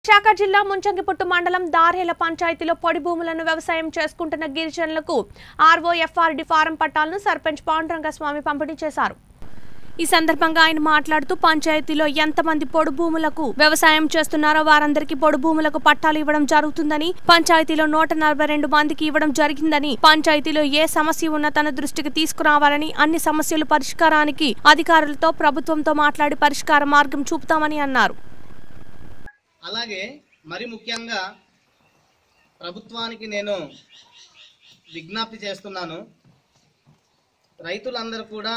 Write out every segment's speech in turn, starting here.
విశాఖ జిల్లా ముంచంగిపుట్టు మండలం దారేల పంచాయతీలో పొడి భూములను వ్యవసాయం చేసుకుంటున్న గిరిజనులకు ఆర్ఓఎఫ్ఆర్డి ఫారం పట్టాలను సర్పంచ్ పాండురంగ స్వామి పంపిణీ చేశారు ఈ సందర్భంగా ఆయన మాట్లాడుతూ పంచాయతీలో ఎంతమంది పొడు భూములకు వ్యవసాయం చేస్తున్నారో వారందరికీ పొడు భూములకు పట్టాలు ఇవ్వడం జరుగుతుందని పంచాయతీలో నూట నలభై రెండు మందికి ఇవ్వడం జరిగిందని పంచాయతీలో ఏ సమస్య ఉన్నా తన దృష్టికి తీసుకురావాలని అన్ని సమస్యలు పరిష్కారానికి అధికారులతో ప్రభుత్వంతో మాట్లాడి పరిష్కార మార్గం చూపుతామని అన్నారు అలాగే మరి ముఖ్యంగా ప్రభుత్వానికి నేను విజ్ఞప్తి చేస్తున్నాను రైతులందరూ కూడా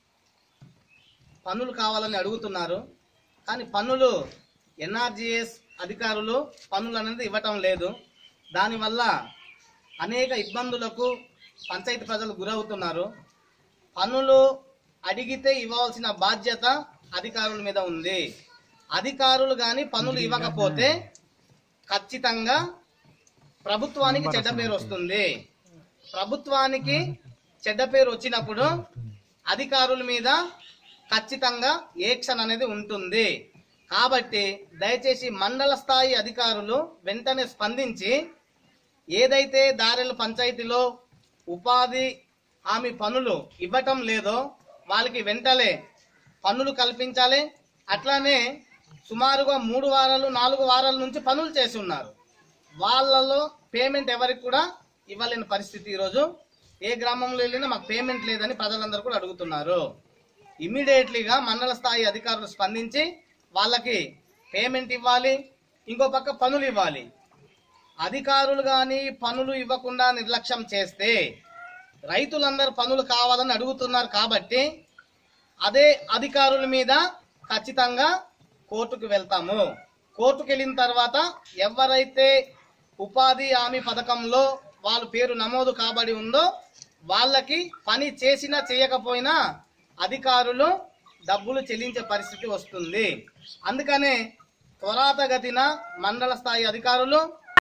పన్నులు కావాలని అడుగుతున్నారు కానీ పన్నులు ఎన్ఆర్జిఎస్ అధికారులు పన్నులు అనేది ఇవ్వటం లేదు దానివల్ల అనేక ఇబ్బందులకు పంచాయతీ ప్రజలు గురవుతున్నారు పన్నులు అడిగితే ఇవ్వాల్సిన బాధ్యత అధికారుల మీద ఉంది అధికారులు కానీ పన్నులు ఇవ్వకపోతే ఖచ్చితంగా ప్రభుత్వానికి చెడ్డ పేరు వస్తుంది ప్రభుత్వానికి చెడ్డ పేరు వచ్చినప్పుడు అధికారుల మీద ఖచ్చితంగా ఏక్షన్ అనేది ఉంటుంది కాబట్టి దయచేసి మండల స్థాయి అధికారులు వెంటనే స్పందించి ఏదైతే దారెల పంచాయతీలో ఉపాధి హామీ పనులు ఇవ్వటం లేదో వాళ్ళకి వెంటనే పనులు కల్పించాలి అట్లానే సుమారుగా మూడు వారాలు నాలుగు వారాల నుంచి పనులు చేసి ఉన్నారు వాళ్ళలో పేమెంట్ ఎవరికి కూడా ఇవ్వలేని పరిస్థితి ఈరోజు ఏ గ్రామంలో వెళ్ళినా మాకు పేమెంట్ లేదని ప్రజలందరూ కూడా అడుగుతున్నారు ఇమ్మీడియట్లీగా మండల స్థాయి అధికారులు స్పందించి వాళ్ళకి పేమెంట్ ఇవ్వాలి ఇంకో పక్క పనులు ఇవ్వాలి అధికారులు కానీ పనులు ఇవ్వకుండా నిర్లక్ష్యం చేస్తే రైతులందరూ పనులు కావాలని అడుగుతున్నారు కాబట్టి అదే అధికారుల మీద ఖచ్చితంగా కోర్టుకు వెళ్తాము కోర్టుకు వెళ్ళిన తర్వాత ఎవరైతే ఉపాధి హామీ పథకంలో వాళ్ళ పేరు నమోదు కాబడి ఉందో వాళ్ళకి పని చేసినా చేయకపోయినా అధికారులు డబ్బులు చెల్లించే పరిస్థితి వస్తుంది అందుకనే త్వరాతగతిన మండల స్థాయి అధికారులు